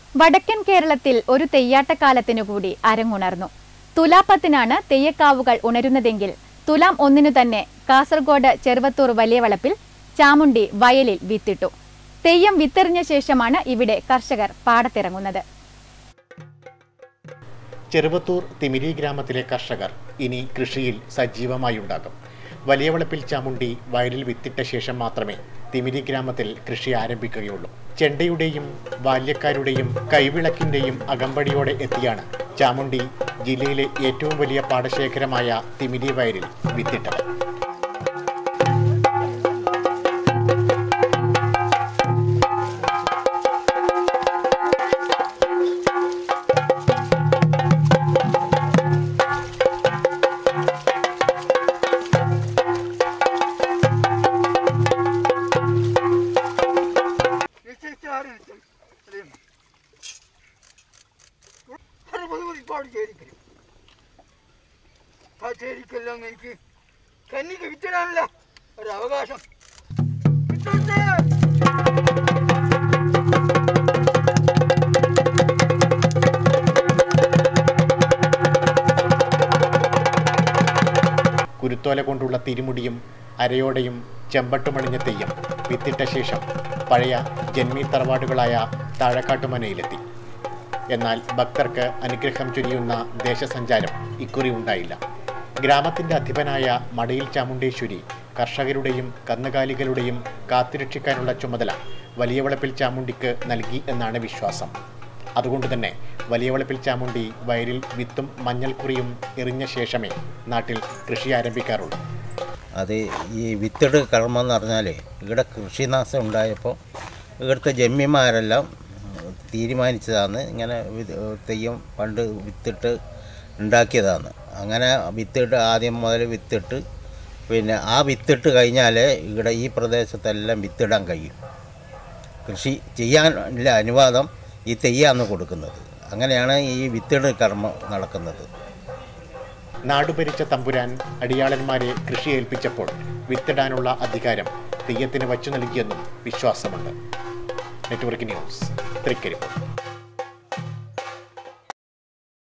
വടക്കൻ കേരളത്തിൽ ഒരു തെയ്യാട്ടക്കാലത്തിനു കൂടി അരങ്ങുണർന്നു തുലാപ്പത്തിനാണ് തെയ്യക്കാവുകൾ ഉണരുന്നതെങ്കിൽ തുലാം ഒന്നിനു തന്നെ കാസർഗോഡ് ചെറുവത്തൂർ വലിയ വളപ്പിൽ ചാമുണ്ടി വയലിൽ വിത്തിട്ടു തെയ്യം വിത്തെറിഞ്ഞ ശേഷമാണ് ഇവിടെ കർഷകർ പാടത്തിറങ്ങുന്നത് ചെറുവത്തൂർ തിമിരി ഗ്രാമത്തിലെ കർഷകർ ഇനി കൃഷിയിൽ സജീവമായുണ്ടാകും വലിയ വളപ്പിൽ ചാമുണ്ടി വയലിൽ വിത്തിട്ട ശേഷം മാത്രമേ തിമിരി ഗ്രാമത്തിൽ കൃഷി ആരംഭിക്കുകയുള്ളൂ ചെണ്ടയുടെയും ബാല്യക്കാരുടെയും കൈവിളക്കിന്റെയും അകമ്പടിയോടെ എത്തിയാണ് ചാമുണ്ടി ജില്ലയിലെ ഏറ്റവും വലിയ പാടശേഖരമായ തിമിരി വയലിൽ വിത്തിട്ടത് അറുപത് ഒരുപാട് ചേരിക്കലും ആ ചേരിക്കെല്ലാം എനിക്ക് കന്നിക്ക് വിറ്റിടാനുള്ള ഒരു അവകാശം വിറ്റോട്ടെ. കുരുത്തോല കൊണ്ടുള്ള തിരുമുടിയും അരയോടെയും ചെമ്പട്ടുമണിഞ്ഞ തെയ്യം വിത്തിട്ട ശേഷം പഴയ ജന്മി തറവാടുകളായ താഴക്കാട്ടുമനയിലെത്തി എന്നാൽ ഭക്തർക്ക് അനുഗ്രഹം ചൊരിയുന്ന ദേശസഞ്ചാരം ഇക്കുറി ഉണ്ടായില്ല ഗ്രാമത്തിന്റെ അധിപനായ മടയിൽ ചാമുണ്ടേശ്വരി കർഷകരുടെയും കന്നുകാലികളുടെയും കാത്തുരക്ഷിക്കാനുള്ള ചുമതല വലിയവളപ്പിൽ ചാമുണ്ടിക്ക് നൽകി എന്നാണ് വിശ്വാസം അതുകൊണ്ട് തന്നെ വലിയവളപ്പിൽ ചാമുണ്ടി വയലിൽ വിത്തും മഞ്ഞൾക്കുറിയും എറിഞ്ഞ ശേഷമേ നാട്ടിൽ കൃഷി ആരംഭിക്കാറുള്ളൂ അത് ഈ വിത്തിട് കർമ്മം എന്ന് പറഞ്ഞാൽ ഇവിടെ കൃഷിനാശം ഉണ്ടായപ്പോൾ ഇവിടുത്തെ ജമ്മിമാരെല്ലാം തീരുമാനിച്ചതാണ് ഇങ്ങനെ വി- തെയ്യം പണ്ട് വിത്തിട്ട് ഉണ്ടാക്കിയതാണ് അങ്ങനെ വിത്തിട്ട് ആദ്യം മുതൽ വിത്തിട്ട് പിന്നെ ആ വിത്തിട്ട് കഴിഞ്ഞാലേ ഇവിടെ ഈ പ്രദേശത്തെല്ലാം വിത്തിടാൻ കഴിയും കൃഷി ചെയ്യാനുള്ള അനുവാദം ഈ തെയ്യാന്ന് കൊടുക്കുന്നത് അങ്ങനെയാണ് ഈ വിത്തിട് കർമ്മം നടക്കുന്നത് നാടുഭരിച്ച തമ്പുരാൻ അടിയാളന്മാരെ കൃഷി ഏൽപ്പിച്ചപ്പോൾ വിത്തിടാനുള്ള അധികാരം തെയ്യത്തിന് വച്ചു നൽകിയെന്നും വിശ്വാസമുണ്ട് നെറ്റ്വർക്ക് ന്യൂസ് തൃക്കരിപ്പൂർ